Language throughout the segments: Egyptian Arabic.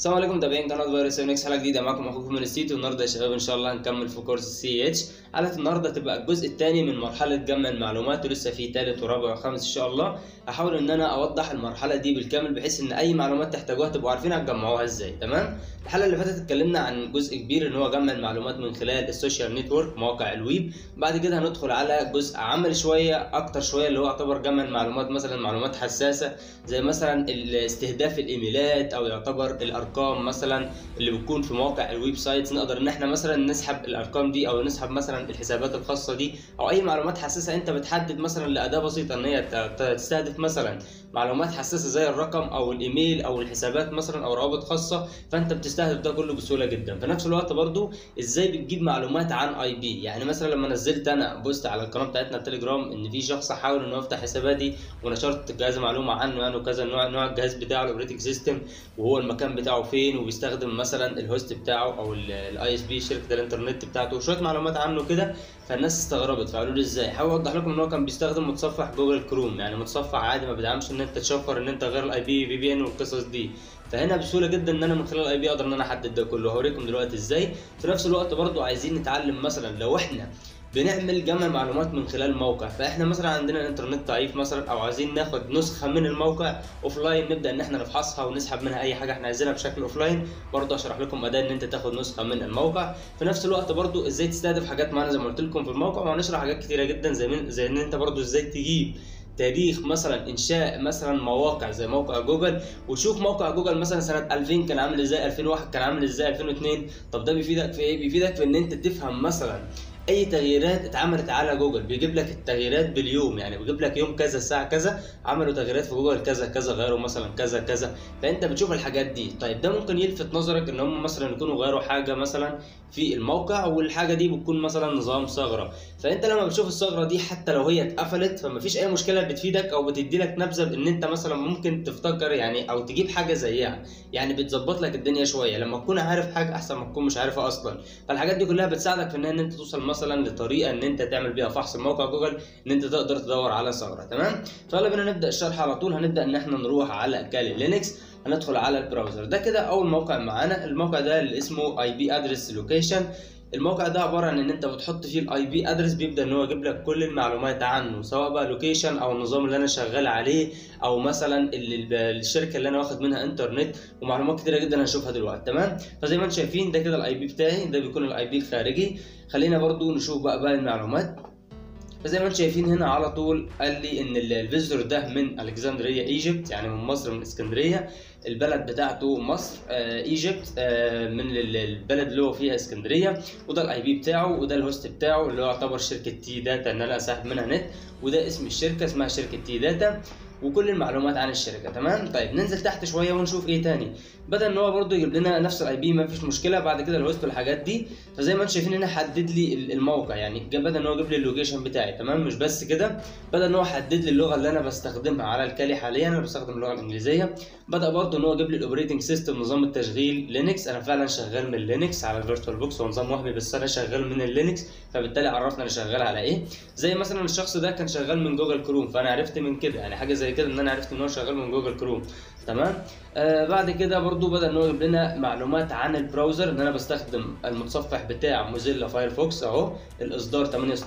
السلام عليكم متابعين قناه فيروس 7 اكس حلقه جديده معاكم اخوكم من ستيت والنهارده يا شباب ان شاء الله هنكمل في كورس سي اتش حلقه النهارده تبقى الجزء الثاني من مرحله جمع المعلومات ولسه في ثالث ورابع وخامس ان شاء الله هحاول ان انا اوضح المرحله دي بالكامل بحيث ان اي معلومات تحتاجوها تبقوا عارفين هتجمعوها ازاي تمام الحلقه اللي فاتت اتكلمنا عن جزء كبير ان هو جمع المعلومات من خلال السوشيال نتورك مواقع الويب بعد كده هندخل على جزء عملي شويه اكتر شويه اللي هو يعتبر جمع المعلومات مثلا معلومات حساسه زي مثلا استهداف الايميلات او يعتبر الارقام مثلا اللي بتكون في مواقع الويب سايتس نقدر ان احنا مثلا نسحب الارقام دي او نسحب مثلا الحسابات الخاصه دي او اي معلومات حساسه انت بتحدد مثلا لاداه بسيطه ان هي تستهدف مثلا معلومات حساسه زي الرقم او الايميل او الحسابات مثلا او روابط خاصه فانت بتستهدف ده كله بسهوله جدا في نفس الوقت برضو ازاي بتجيب معلومات عن اي بي يعني مثلا لما نزلت انا بوست على القناه بتاعتنا التليجرام ان في شخص حاول انه يفتح حساباتي ونشرت كذا معلومه عنه يعني وكذا نوع نوع الجهاز بتاعه الاوبريتنج سيستم وهو المكان بتاعه فين وبيستخدم مثلا الهوست بتاعه او الاي اس بي شركه الانترنت بتاعته وشويه معلومات عنه كده فالناس استغربت فقالوا لي ازاي حاول اوضح لكم ان هو كان بيستخدم متصفح جوجل كروم يعني متصفح عادي ما بيدعمش ان انت تشفر ان انت غير الاي بي في بي ان والقصص دي فهنا بسهوله جدا ان انا من خلال الاي بي اقدر ان انا احدد ده كله هوريكم دلوقتي ازاي في نفس الوقت برضو عايزين نتعلم مثلا لو احنا بنعمل جمع معلومات من خلال موقع فاحنا مثلا عندنا الانترنت ضعيف مثلا او عايزين ناخد نسخه من الموقع اوف لاين نبدا ان احنا نفحصها ونسحب منها اي حاجه احنا عايزينها بشكل اوف لاين برضه اشرح لكم اداه ان انت تاخد نسخه من الموقع في نفس الوقت برضه ازاي تستهدف حاجات معانا زي ما قلت لكم في الموقع وهنشرح حاجات كتيره جدا زي من زي ان انت برضه ازاي تجيب تاريخ مثلا انشاء مثلا مواقع زي موقع جوجل وشوف موقع جوجل مثلا سنه 2000 كان عامل ازاي 2001 كان عامل ازاي 2002 طب ده بيفيدك في ايه بيفيدك في ان انت تفهم مثلا اي تغييرات اتعملت على جوجل بيجيب لك التغييرات باليوم يعني بيجيب لك يوم كذا الساعه كذا عملوا تغييرات في جوجل كذا كذا غيروا مثلا كذا كذا فانت بتشوف الحاجات دي طيب ده ممكن يلفت نظرك ان هم مثلا يكونوا غيروا حاجه مثلا في الموقع والحاجه دي بتكون مثلا نظام ثغره فانت لما بتشوف الثغره دي حتى لو هي اتقفلت فما فيش اي مشكله بتفيدك او بتدي لك نبذه بان انت مثلا ممكن تفتكر يعني او تجيب حاجه زيها يعني بتظبط لك الدنيا شويه لما تكون عارف حاجه احسن ما تكون مش عارفها اصلا فالحاجات دي كلها بتساعدك في ان انت توصل مثلا لطريقه ان انت تعمل بيها فحص موقع جوجل ان انت تقدر تدور على ثغره تمام فيلا بينا نبدا الشرح على طول هنبدا ان احنا نروح على كالي لينكس هندخل على البراوزر ده كده اول موقع معانا الموقع ده اللي اسمه اي بي ادرس لوكيشن الموقع ده عباره عن ان انت بتحط فيه الاي بي ادرس بيبدا ان هو يجيب لك كل المعلومات عنه سواء بقى لوكيشن او النظام اللي انا شغال عليه او مثلا الشركه اللي انا واخد منها انترنت ومعلومات كتيره جدا هنشوفها دلوقتي تمام فزي ما انتم شايفين ده كده الاي بي بتاعي ده بيكون الاي بي الخارجي خلينا برضو نشوف بقى باقي المعلومات فزي ما انتم شايفين هنا على طول قال لي ان الفيزور ده من الكسندريا ايجيبت يعني من مصر من اسكندريه البلد بتاعته مصر ايجيبت من البلد اللي هو فيها اسكندريه وده الاي بي بتاعه وده الهوست بتاعه اللي هو يعتبر شركه تي داتا ان انا اسحب منها نت وده اسم الشركه اسمها شركه تي داتا وكل المعلومات عن الشركه تمام طيب ننزل تحت شويه ونشوف ايه تاني بدا ان هو برده يجيب لنا نفس الاي بي ما فيش مشكله بعد كده الهوست والحاجات دي فزي ما انتم شايفين هنا حدد لي الموقع يعني بدا ان هو يجيب لي اللوكيشن بتاعي تمام مش بس كده بدا ان هو حدد لي اللغه اللي انا بستخدمها على الكالي حاليا انا بستخدم اللغه الانجليزيه بدا برده ان هو يجيب لي الاوبريتنج سيستم نظام التشغيل لينكس انا فعلا شغال من لينكس على الفيرتوال بوكس هو نظام وهمي بس انا شغال من اللينكس فبالتالي عرفنا انا شغال على ايه زي مثلا الشخص ده كان شغال من جوجل كروم فانا عرفت من كده يعني حاجه زي كده ان انا عرفت ان هو شغال من جوجل كروم تمام آه بعد كده برضو بدا ان هو يجيب لنا معلومات عن البراوزر ان انا بستخدم المتصفح بتاع موزيلا فايرفوكس اهو الاصدار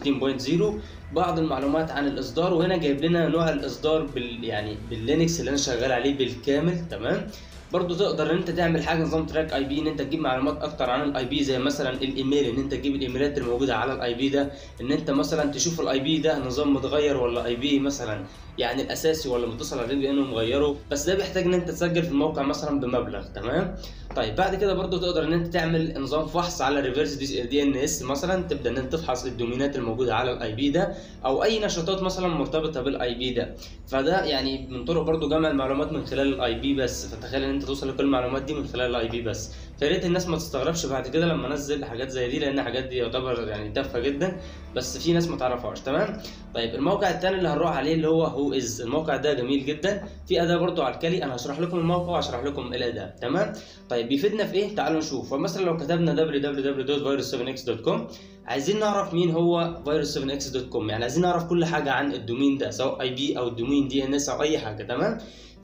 68.0 بعض المعلومات عن الاصدار وهنا جايب لنا نوع الاصدار بال يعني باللينكس اللي انا شغال عليه بالكامل تمام برضو تقدر ان انت تعمل حاجه نظام تراك اي بي ان انت تجيب معلومات اكتر عن الاي بي زي مثلا الايميل ان انت تجيب الايميلات الموجوده على الاي بي ده ان انت مثلا تشوف الاي بي ده نظام متغير ولا اي بي مثلا يعني الاساسي ولا متصل على في ان مغيره بس ده بيحتاج ان انت تسجل في الموقع مثلا بمبلغ تمام طيب بعد كده برضو تقدر ان انت تعمل نظام فحص على ريفرس دي ان اس مثلا تبدا ان انت تفحص الدومينات الموجوده على الاي بي ده او اي نشاطات مثلا مرتبطه بالاي بي ده فده يعني من طرق برضو جمع المعلومات من خلال الاي بي بس فتخيل ان انت توصل لكل المعلومات دي من خلال الاي بي بس فيا ريت الناس ما تستغربش بعد كده لما انزل حاجات زي دي لان الحاجات دي يعتبر يعني تافهه جدا بس في ناس ما تعرفهاش تمام طيب الموقع الثاني اللي هنروح عليه اللي هو هو از الموقع ده جميل جدا في اداه برضو على الكالي انا هشرح لكم الموقع وهشرح لكم الاداه تمام طيب بيفيدنا في ايه تعالوا نشوف فمثلا لو كتبنا www.virus7x.com عايزين نعرف مين هو virus7x.com يعني عايزين نعرف كل حاجه عن الدومين ده سواء اي بي او الدومين دي ان اس او اي حاجه تمام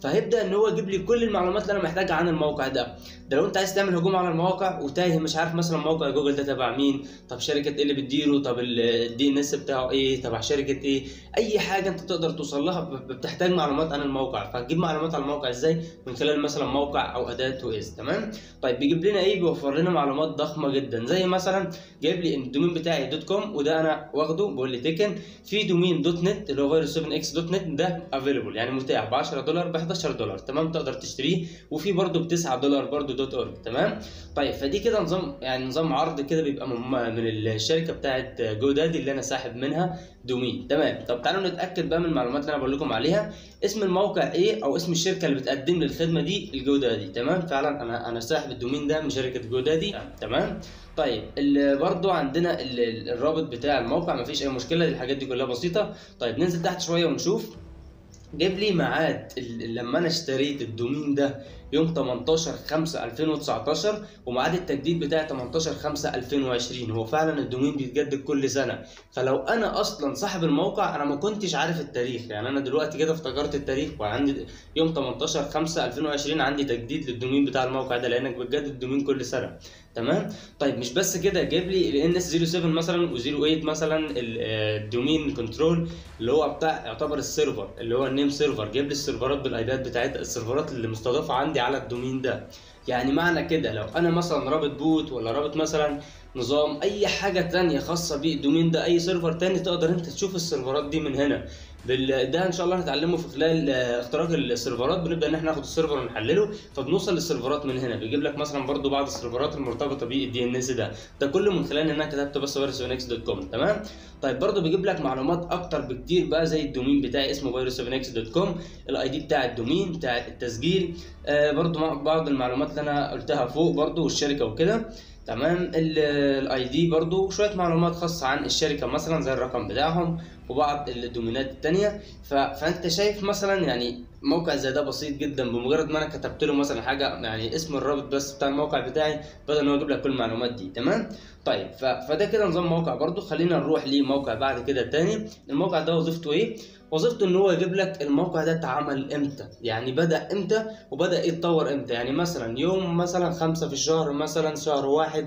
فهيبدا ان هو يجيب لي كل المعلومات اللي انا محتاجها عن الموقع ده ده لو انت عايز تعمل هجوم على المواقع وتايه مش عارف مثلا موقع جوجل ده تبع مين طب شركه ايه اللي بتديره طب الدي ان اس بتاعه ايه تبع شركه ايه اي حاجه انت تقدر توصل لها بتحتاج معلومات عن الموقع فهتجيب معلومات عن الموقع ازاي من خلال مثلا موقع او اداه تويز تمام طيب بيجيب لنا ايه بيوفر لنا معلومات ضخمه جدا زي مثلا جايب لي الدومين بتاعي دوت كوم وده انا واخده بقول لي تيكن في دومين دوت نت اللي هو فيروس 7 اكس دوت نت ده افيلبل يعني متاح ب 10 دولار ب 11 دولار تمام تقدر تشتريه وفي برده ب 9 دولار برده دوت اورج تمام طيب فدي كده نظام يعني نظام عرض كده بيبقى من, من الشركه بتاعت جو دادي اللي انا ساحب منها دومين تمام طب تعالوا نتاكد بقى من المعلومات اللي انا بقول لكم عليها اسم الموقع ايه او اسم الشركه اللي بتقدم لي الخدمه دي الجو دادي تمام فعلا انا انا ساحب الدومين ده من شركه جو دادي تمام طيب برضو عندنا الرابط بتاع الموقع مفيش اي مشكله الحاجات دي كلها بسيطه طيب ننزل تحت شويه ونشوف جيب لي ميعاد لما انا اشتريت الدومين ده يوم 18 5 2019 وميعاد التجديد بتاعي 18 5 2020 هو فعلا الدومين بيتجدد كل سنه فلو انا اصلا صاحب الموقع انا ما كنتش عارف التاريخ يعني انا دلوقتي كده افتكرت التاريخ وعندي يوم 18 5 2020 عندي تجديد للدومين بتاع الموقع ده لانك بتجدد الدومين كل سنه تمام طيب مش بس كده جايب لي ال NS 07 مثلا و08 مثلا الدومين كنترول اللي هو بتاع يعتبر السيرفر اللي هو النيم سيرفر جايب لي السيرفرات بالايباد بتاعتها السيرفرات اللي مستضافه عندي على الدومين ده يعني معنى كده لو انا مثلا رابط بوت ولا رابط مثلا نظام اي حاجه تانية خاصه بالدومين ده اي سيرفر تاني تقدر انت تشوف السيرفرات دي من هنا بال... ده ان شاء الله هنتعلمه في خلال اختراق السيرفرات بنبدا ان احنا ناخد السيرفر ونحلله فبنوصل للسيرفرات من هنا بيجيب لك مثلا برضو بعض السيرفرات المرتبطه بالدي ان اس ده ده كله من خلال ان انا كتبت بس فيروس اكس دوت كوم تمام طيب برضو بيجيب لك معلومات اكتر بكتير بقى زي الدومين بتاعي اسمه فيروس اكس دوت كوم الاي دي بتاع الدومين بتاع التسجيل آه برضو بعض المعلومات اللي انا قلتها فوق برضو والشركه وكده تمام الاي دي برضو شويه معلومات خاصه عن الشركه مثلا زي الرقم بتاعهم وبعض الدومينات التانية ف... فانت شايف مثلا يعني موقع زي ده بسيط جدا بمجرد ما انا كتبت له مثلا حاجه يعني اسم الرابط بس بتاع الموقع بتاعي بدل ان هو يجيب لك كل المعلومات دي تمام طيب ف... فده كده نظام موقع برضو خلينا نروح لموقع بعد كده تاني الموقع ده وظيفته ايه وظيفته ان هو يجيب لك الموقع ده اتعمل امتى يعني بدا امتى وبدا يتطور امتى يعني مثلا يوم مثلا خمسة في الشهر مثلا شهر واحد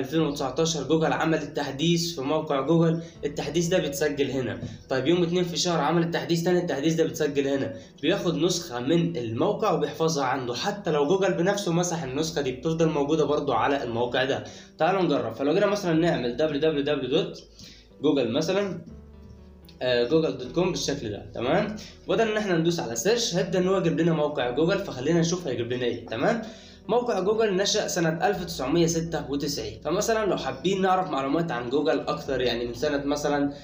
2019 جوجل عمل التحديث في موقع جوجل التحديث ده بيتسجل هنا طيب يوم اتنين في الشهر عمل التحديث تاني التحديث ده بيتسجل هنا بياخد نسخة من الموقع وبيحفظها عنده حتى لو جوجل بنفسه مسح النسخة دي بتفضل موجودة برضو على الموقع ده تعالوا نجرب فلو جينا مثلا نعمل www.google مثلا جوجل دوت كوم بالشكل ده تمام بدل ان احنا ندوس على سيرش هيبدا ان هو يجيب لنا موقع جوجل فخلينا نشوف هيجيب لنا ايه تمام موقع جوجل نشأ سنة 1996 فمثلا لو حابين نعرف معلومات عن جوجل أكثر يعني من سنة مثلا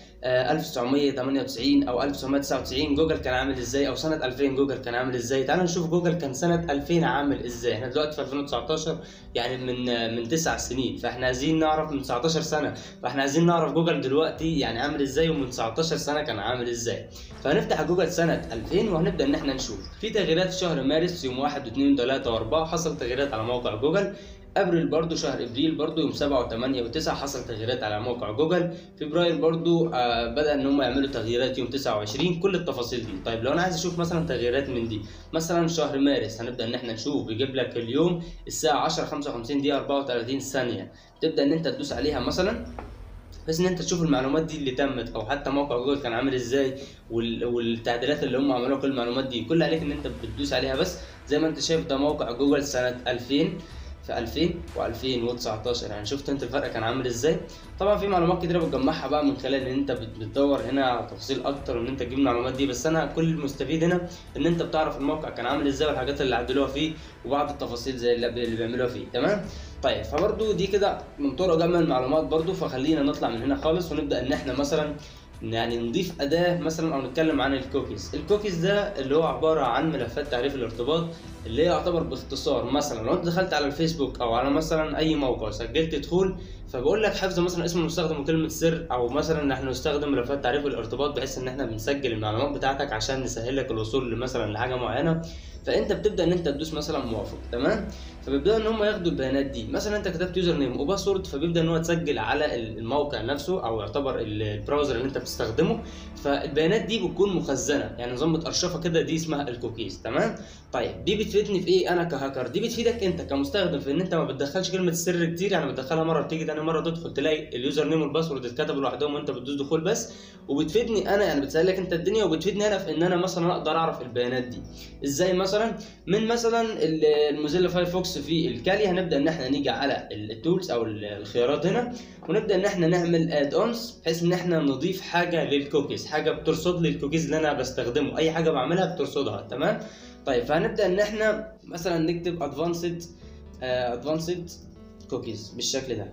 1998 أو 1999 جوجل كان عامل إزاي أو سنة 2000 جوجل كان عامل إزاي تعالوا نشوف جوجل كان سنة 2000 عامل إزاي إحنا دلوقتي في 2019 يعني من من 9 سنين فإحنا عايزين نعرف من 19 سنة فإحنا عايزين نعرف جوجل دلوقتي يعني عامل إزاي ومن 19 سنة كان عامل إزاي فهنفتح جوجل سنة 2000 وهنبدأ إن إحنا نشوف في تغييرات في شهر مارس يوم 1 و2 و3 و4 حصل تغييرات على موقع جوجل ابريل برضو شهر ابريل برضو يوم 7 و8 و9 حصل تغييرات على موقع جوجل فبراير برضو آه بدا ان هم يعملوا تغييرات يوم 29 كل التفاصيل دي طيب لو انا عايز اشوف مثلا تغييرات من دي مثلا شهر مارس هنبدا ان احنا نشوف بيجيب لك اليوم الساعه 10 55 دقيقه 34 ثانيه تبدا ان انت تدوس عليها مثلا بحيث ان انت تشوف المعلومات دي اللي تمت او حتى موقع جوجل كان عامل ازاي والتعديلات اللي هم عملوها كل المعلومات دي كل عليك ان انت بتدوس عليها بس زي ما انت شايف ده موقع جوجل سنه 2000 في 2000 و2019 يعني شفت انت الفرق كان عامل ازاي طبعا في معلومات كتيره بتجمعها بقى من خلال ان انت بتدور هنا على تفاصيل اكتر وان انت تجيب المعلومات دي بس انا كل المستفيد هنا ان انت بتعرف الموقع كان عامل ازاي والحاجات اللي عدلوها فيه وبعض التفاصيل زي اللي بيعملوها فيه تمام طيب فبرضو دي كده من طرق جمع المعلومات برضو فخلينا نطلع من هنا خالص ونبدا ان احنا مثلا يعني نضيف اداه مثلا او نتكلم عن الكوكيز الكوكيز ده اللي هو عباره عن ملفات تعريف الارتباط اللي هي يعتبر باختصار مثلا لو انت دخلت على الفيسبوك او على مثلا اي موقع سجلت دخول فبقول لك حفظ مثلا اسم المستخدم وكلمه سر او مثلا ان احنا نستخدم ملفات تعريف الارتباط بحيث ان احنا بنسجل المعلومات بتاعتك عشان نسهل لك الوصول مثلا لحاجه معينه فانت بتبدا ان انت تدوس مثلا موافق تمام فبيبداوا ان هم ياخدوا البيانات دي مثلا انت كتبت يوزر نيم وباسورد فبيبدا ان هو تسجل على الموقع نفسه او يعتبر البراوزر اللي انت بتستخدمه فالبيانات دي بتكون مخزنه يعني نظام متقرشفه كده دي اسمها الكوكيز تمام طيب دي بتفيدني في ايه انا كهاكر دي بتفيدك انت كمستخدم في ان انت ما بتدخلش كلمه السر كتير يعني بتدخلها مره بتيجي تاني مره تدخل تلاقي اليوزر نيم والباسورد اتكتبوا لوحدهم وانت بتدوس دخول بس وبتفيدني انا يعني بتسهل لك انت الدنيا وبتفيدني انا في ان انا مثلا اقدر اعرف البيانات دي ازاي مثلا من مثلا الموزيلا فايرفوكس في الكالي هنبدا ان احنا نيجي على التولز او الخيارات هنا ونبدا ان احنا نعمل اد اونز بحيث ان احنا نضيف حاجه للكوكيز حاجه بترصد لي الكوكيز اللي انا بستخدمه اي حاجه بعملها بترصدها تمام طيب فهنبدا ان احنا مثلا نكتب ادفانسد ادفانسد كوكيز بالشكل ده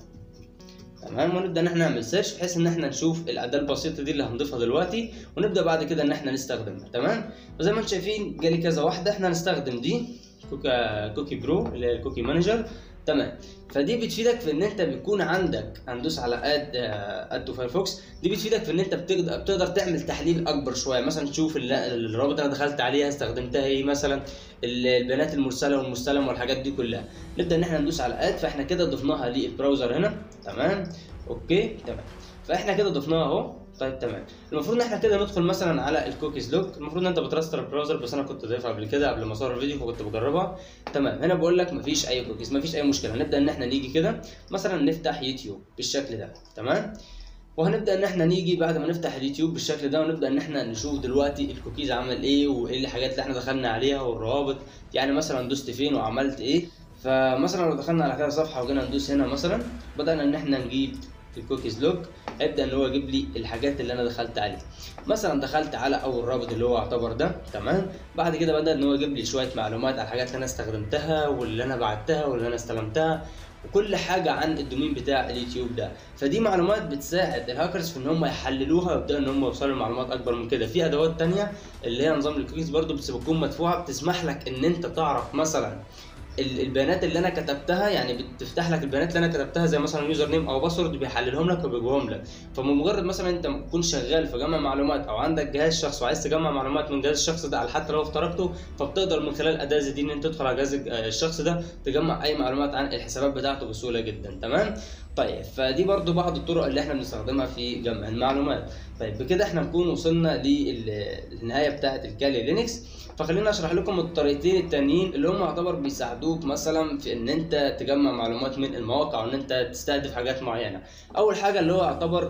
تمام ونبدا ان احنا نعمل سيرش بحيث ان احنا نشوف الاداه البسيطه دي اللي هنضيفها دلوقتي ونبدا بعد كده ان احنا نستخدمها تمام وزي ما انتم شايفين جالي كذا واحده احنا هنستخدم دي كوكا كوكي برو اللي هي الكوكي مانجر تمام فدي بتفيدك في ان انت بيكون عندك هندوس على اد اد تو فايرفوكس دي بتفيدك في ان انت بتقدر, بتقدر تعمل تحليل اكبر شويه مثلا تشوف الرابط اللي انا دخلت عليها استخدمتها ايه مثلا البيانات المرسله والمستلم والحاجات دي كلها نبدا ان احنا ندوس على اد فاحنا كده ضفناها للبراوزر هنا تمام اوكي تمام فاحنا كده ضفناها اهو طيب تمام المفروض ان احنا كده ندخل مثلا على الكوكيز لوك المفروض ان انت بترستر البراوزر بس انا كنت ضايفها قبل كده قبل ما اصور الفيديو فكنت بجربها تمام هنا بقول لك مفيش اي كوكيز مفيش اي مشكله هنبدا ان احنا نيجي كده مثلا نفتح يوتيوب بالشكل ده تمام وهنبدا ان احنا نيجي بعد ما نفتح اليوتيوب بالشكل ده ونبدا ان احنا نشوف دلوقتي الكوكيز عمل ايه وايه الحاجات اللي احنا دخلنا عليها والروابط يعني مثلا دوست فين وعملت ايه فمثلا لو دخلنا على كده صفحه وجينا ندوس هنا مثلا بدانا ان احنا نجيب الكوكيز لوك هيبدا ان هو يجيب لي الحاجات اللي انا دخلت عليها مثلا دخلت على اول رابط اللي هو يعتبر ده تمام بعد كده بدا ان هو يجيب لي شويه معلومات على الحاجات اللي انا استخدمتها واللي انا بعتها واللي انا استلمتها وكل حاجه عن الدومين بتاع اليوتيوب ده فدي معلومات بتساعد الهاكرز في ان هم يحللوها ويبداوا ان هم يوصلوا لمعلومات اكبر من كده في ادوات تانية اللي هي نظام الكوكيز برضو بس بتكون مدفوعه بتسمح لك ان انت تعرف مثلا البيانات اللي انا كتبتها يعني بتفتح لك البيانات اللي انا كتبتها زي مثلا يوزر نيم او باسورد بيحللهم لك وبيجيبهم لك فمجرد مثلا انت تكون شغال في جمع معلومات او عندك جهاز شخص وعايز تجمع معلومات من جهاز الشخص ده على حتى لو اخترقته فبتقدر من خلال اداه زي دي ان انت تدخل على جهاز الشخص ده تجمع اي معلومات عن الحسابات بتاعته بسهوله جدا تمام طيب فدي برضو بعض الطرق اللي احنا بنستخدمها في جمع المعلومات طيب بكده احنا نكون وصلنا للنهايه بتاعه الكالي لينكس فخلينا اشرح لكم الطريقتين التانيين اللي هم يعتبر بيساعدوك مثلا في ان انت تجمع معلومات من المواقع وان انت تستهدف حاجات معينه اول حاجه اللي هو يعتبر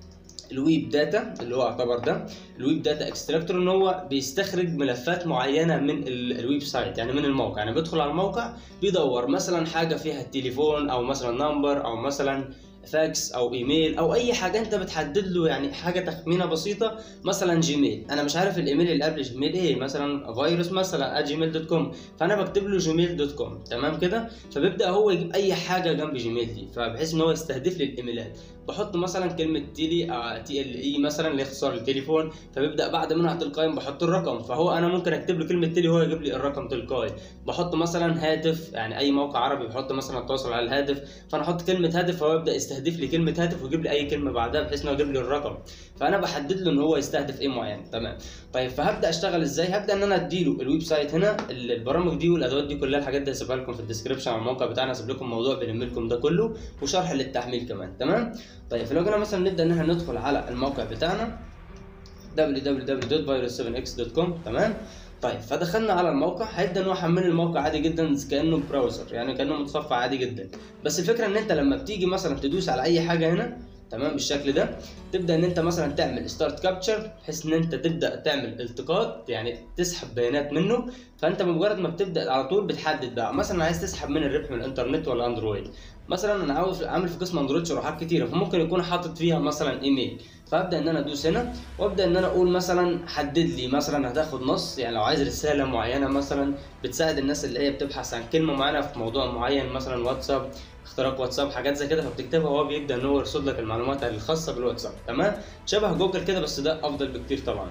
الويب داتا اللي هو يعتبر ده الويب داتا اكستراكتور ان هو بيستخرج ملفات معينه من الويب سايت يعني من الموقع يعني بيدخل على الموقع بيدور مثلا حاجه فيها التليفون او مثلا نمبر او مثلا فاكس او ايميل او اي حاجه انت بتحدد له يعني حاجه تخمينه بسيطه مثلا جيميل انا مش عارف الايميل اللي قبل جيميل ايه مثلا فيروس مثلا جيميل دوت كوم فانا بكتب له جيميل دوت كوم تمام كده فبيبدا هو يجيب اي حاجه جنب جيميل دي فبحيث ان هو يستهدف لي الايميلات بحط مثلا كلمه تيلي تي ال اي مثلا اللي اختصار التليفون فبيبدا بعد منها تلقائي بحط الرقم فهو انا ممكن اكتب له كلمه تيلي هو يجيب لي الرقم تلقائي بحط مثلا هاتف يعني اي موقع عربي بحط مثلا التواصل على الهاتف فانا احط كلمه هاتف فهو يبدا يستهدف لي كلمه هاتف ويجيب لي اي كلمه بعدها بحيث انه يجيب لي الرقم فانا بحدد له ان هو يستهدف ايه معين تمام طيب فهبدا اشتغل ازاي هبدا ان انا اديله الويب سايت هنا البرامج دي والادوات دي كلها الحاجات دي هسيبها لكم في الديسكربشن على الموقع بتاعنا هسيب لكم موضوع بنلم لكم ده كله وشرح للتحميل كمان تمام طيب فلو جينا مثلا نبدا ان احنا ندخل على الموقع بتاعنا www.virus7x.com تمام طيب فدخلنا على الموقع هيبدا ان هو يحمل الموقع عادي جدا كانه براوزر يعني كانه متصفح عادي جدا بس الفكره ان انت لما بتيجي مثلا تدوس على اي حاجه هنا تمام بالشكل ده تبدا ان انت مثلا تعمل ستارت كابتشر بحيث ان انت تبدا تعمل التقاط يعني تسحب بيانات منه فانت بمجرد ما بتبدا على طول بتحدد بقى مثلا عايز تسحب من الربح من الانترنت ولا اندرويد مثلا انا عاوز عامل في قسم اندرويد شروحات كتيره فممكن يكون حاطط فيها مثلا ايميل فابدا ان انا ادوس هنا وابدا ان انا اقول مثلا حدد لي مثلا هتاخد نص يعني لو عايز رساله معينه مثلا بتساعد الناس اللي هي بتبحث عن كلمه معينه في موضوع معين مثلا واتساب اختراق واتساب حاجات زي كده فبتكتبها وهو بيبدا ان هو يرصد لك المعلومات الخاصه بالواتساب تمام شبه جوجل كده بس ده افضل بكتير طبعا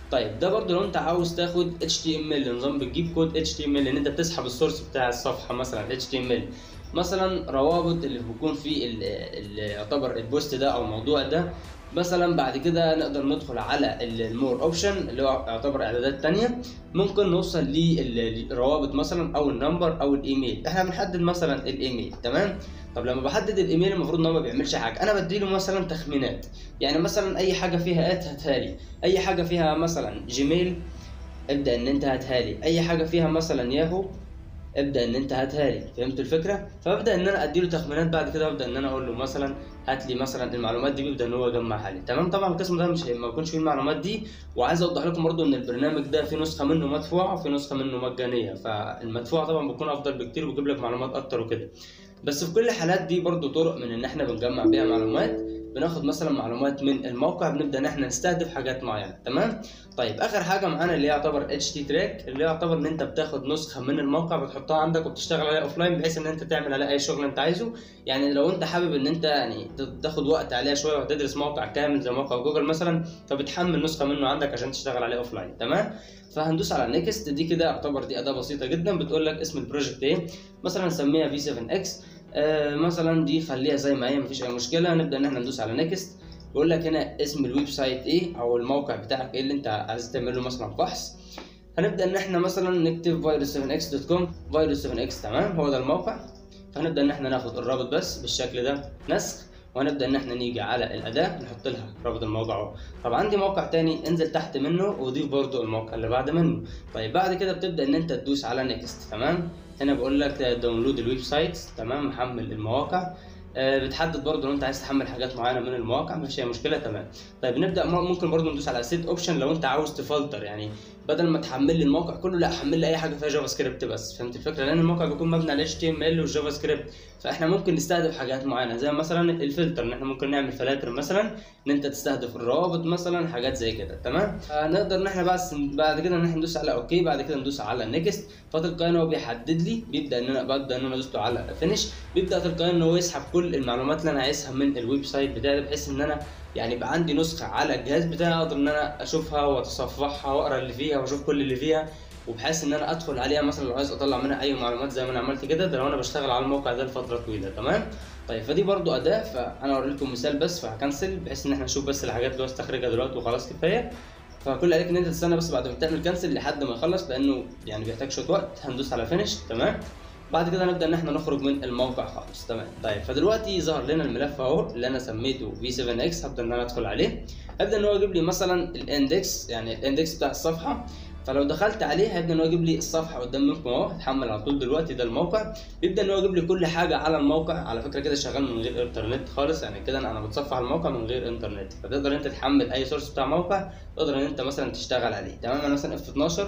طيب ده برضو لو انت عاوز تاخد HTML نظام بتجيب كود HTML ان انت بتسحب السورس بتاع الصفحه مثلا HTML مثلا روابط اللي بيكون في اللي يعتبر البوست ده او الموضوع ده مثلا بعد كده نقدر ندخل على المور اوبشن اللي هو يعتبر اعدادات تانية ممكن نوصل للروابط مثلا او النمبر او الايميل احنا بنحدد مثلا الايميل تمام طب لما بحدد الايميل المفروض ان هو ما بيعملش حاجه انا بديله مثلا تخمينات يعني مثلا اي حاجه فيها ات هاتها لي اي حاجه فيها مثلا جيميل ابدا ان انت هاتها لي اي حاجه فيها مثلا ياهو ابدا ان انت هاتها لي فهمت الفكره فابدا ان انا اديله تخمينات بعد كده ابدا ان انا اقول له مثلا هات لي مثلا المعلومات دي بيبدا ان هو يجمعها لي تمام طبعا القسم ده مش ما بيكونش فيه المعلومات دي وعايز اوضح لكم برضو ان البرنامج ده في نسخه منه مدفوعه وفي نسخه منه مجانيه فالمدفوعه طبعا بتكون افضل بكتير وبيجيب لك معلومات اكتر وكده بس في كل الحالات دي برضو طرق من ان احنا بنجمع بيها معلومات بناخد مثلا معلومات من الموقع بنبدا ان احنا نستهدف حاجات معينه تمام طيب اخر حاجه معانا اللي يعتبر اتش تي تراك اللي يعتبر ان انت بتاخد نسخه من الموقع بتحطها عندك وبتشتغل عليها اوف لاين بحيث ان انت تعمل عليها اي شغل انت عايزه يعني لو انت حابب ان انت يعني تاخد وقت عليها شويه وتدرس موقع كامل زي موقع جوجل مثلا فبتحمل نسخه منه عندك عشان تشتغل عليه اوف لاين تمام فهندوس على نيكست دي كده يعتبر دي اداه بسيطه جدا بتقول لك اسم البروجكت ايه مثلا نسميها في 7 اكس آه مثلا دي خليها زي ما هي مفيش اي مشكله نبدا ان احنا ندوس على نيكست يقول لك هنا اسم الويب سايت ايه او الموقع بتاعك ايه اللي انت عايز تعمل له مثلا بحث هنبدا ان احنا مثلا نكتب virus7x.com virus7x تمام هو ده الموقع فهنبدا ان احنا ناخد الرابط بس بالشكل ده نسخ وهنبدا ان احنا نيجي على الاداه نحط لها رابط الموقع اهو طب عندي موقع تاني انزل تحت منه وضيف برضو الموقع اللي بعد منه طيب بعد كده بتبدا ان انت تدوس على نيكست تمام هنا بقول لك داونلود الويب سايت تمام محمل المواقع آه بتحدد برضه لو انت عايز تحمل حاجات معينه من المواقع مفيش اي مشكله تمام طيب نبدا ممكن برضه ندوس على سيت اوبشن لو انت عاوز تفلتر يعني بدل ما تحمل لي الموقع كله لا حمل لي اي حاجه فيها جافا سكريبت بس فهمت الفكره لان الموقع بيكون مبني على اتش تي ام ال والجافا سكريبت فاحنا ممكن نستهدف حاجات معينه زي مثلا الفلتر ان احنا ممكن نعمل فلاتر مثلا ان انت تستهدف الروابط مثلا حاجات زي كده تمام نقدر ان احنا بس بعد كده ان احنا ندوس على اوكي بعد كده ندوس على نيكست فتلقائيا هو بيحدد لي بيبدا ان انا ببدا ان انا ادوس على فينش بيبدا تلقائيا ان هو يسحب كل المعلومات اللي انا عايزها من الويب سايت بتاعي بحيث ان انا يعني يبقى عندي نسخه على الجهاز بتاعي اقدر ان انا اشوفها واتصفحها واقرا اللي فيها واشوف كل اللي فيها وبحيث ان انا ادخل عليها مثلا لو عايز اطلع منها اي معلومات زي ما انا عملت كده ده لو انا بشتغل على الموقع ده لفتره طويله تمام طيب فدي برضو اداه فانا اوري لكم مثال بس فهكنسل بحيث ان احنا نشوف بس الحاجات اللي هو استخرجها دلوقتي وخلاص كفايه فكل عليك ان انت تستنى بس بعد ما تعمل كنسل لحد ما يخلص لانه يعني بيحتاج شويه وقت هندوس على فينش تمام بعد كده نبدا ان احنا نخرج من الموقع خالص تمام طيب فدلوقتي ظهر لنا الملف اهو اللي انا سميته v7x هبدا ان انا ادخل عليه هبدا ان هو يجيب لي مثلا الاندكس يعني الاندكس بتاع الصفحه فلو دخلت عليه هيبدا ان هو يجيب لي الصفحه قدام منكم اهو هتحمل على طول دلوقتي ده الموقع بيبدا ان هو يجيب لي كل حاجه على الموقع على فكره كده شغال من غير انترنت خالص يعني كده انا بتصفح الموقع من غير انترنت فتقدر انت تحمل اي سورس بتاع موقع تقدر ان انت مثلا تشتغل عليه تمام انا مثلا اف 12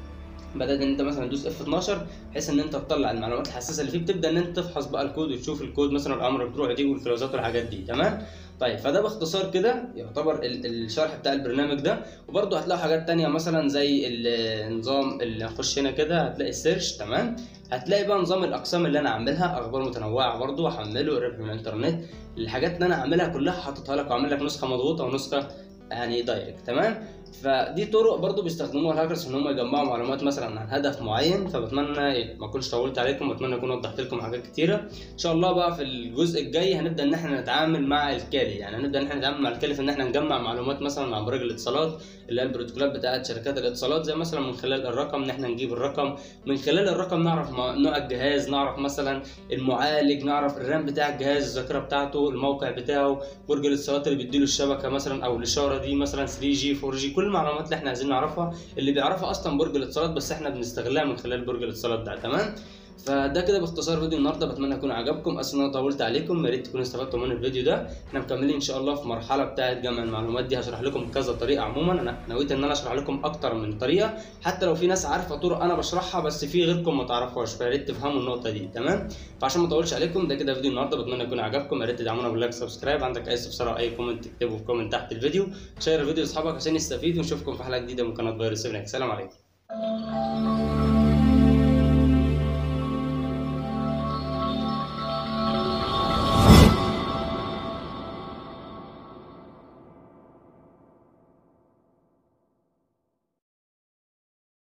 بدات ان انت مثلا تدوس اف 12 بحيث ان انت تطلع المعلومات الحساسه اللي فيه بتبدا ان انت تفحص بقى الكود وتشوف الكود مثلا الامر بتروح دي والكلوزات والحاجات دي تمام طيب فده باختصار كده يعتبر الشرح بتاع البرنامج ده وبرده هتلاقوا حاجات تانية مثلا زي النظام اللي هنخش هنا كده هتلاقي السيرش تمام هتلاقي بقى نظام الاقسام اللي انا عاملها اخبار متنوعه برده هحمله قريب من الانترنت الحاجات اللي انا عاملها كلها حاططها لك وعامل لك نسخه مضغوطه ونسخه يعني دايركت تمام فدي طرق برضو بيستخدموها الهاكرز ان هم يجمعوا معلومات مثلا عن هدف معين فبتمنى ما اكونش طولت عليكم واتمنى اكون وضحت لكم حاجات كتيره ان شاء الله بقى في الجزء الجاي هنبدا ان احنا نتعامل مع الكالي يعني هنبدا ان احنا نتعامل مع الكالي في ان احنا نجمع معلومات مثلا عن برامج الاتصالات اللي هي البروتوكولات بتاعت شركات الاتصالات زي مثلا من خلال الرقم ان احنا نجيب الرقم من خلال الرقم نعرف نوع الجهاز نعرف مثلا المعالج نعرف الرام بتاع الجهاز الذاكره بتاعته الموقع بتاعه برج الاتصالات اللي بيديله الشبكه مثلا او الاشاره دي مثلا 3 جي 4 جي كل المعلومات اللي احنا عايزين نعرفها اللي بيعرفها اصلا برج الاتصالات بس احنا بنستغلها من خلال برج الاتصالات ده تمام فده كده باختصار فيديو النهارده بتمنى يكون عجبكم اسف ان انا طولت عليكم يا ريت تكونوا استفدتوا من الفيديو ده احنا مكملين ان شاء الله في مرحله بتاعه جمع المعلومات دي هشرح لكم كذا طريقه عموما انا نويت ان انا اشرح لكم اكتر من طريقه حتى لو في ناس عارفه طرق انا بشرحها بس في غيركم ما تعرفوهاش فيا ريت تفهموا النقطه دي تمام فعشان ما اطولش عليكم ده كده فيديو النهارده بتمنى يكون عجبكم يا ريت تدعمونا باللايك سبسكرايب عندك اي استفسار او اي كومنت تكتبه في كومنت تحت الفيديو شير الفيديو لاصحابك عشان يستفيدوا ونشوفكم في حلقه جديده من قناه فيروس 7 سلام عليكم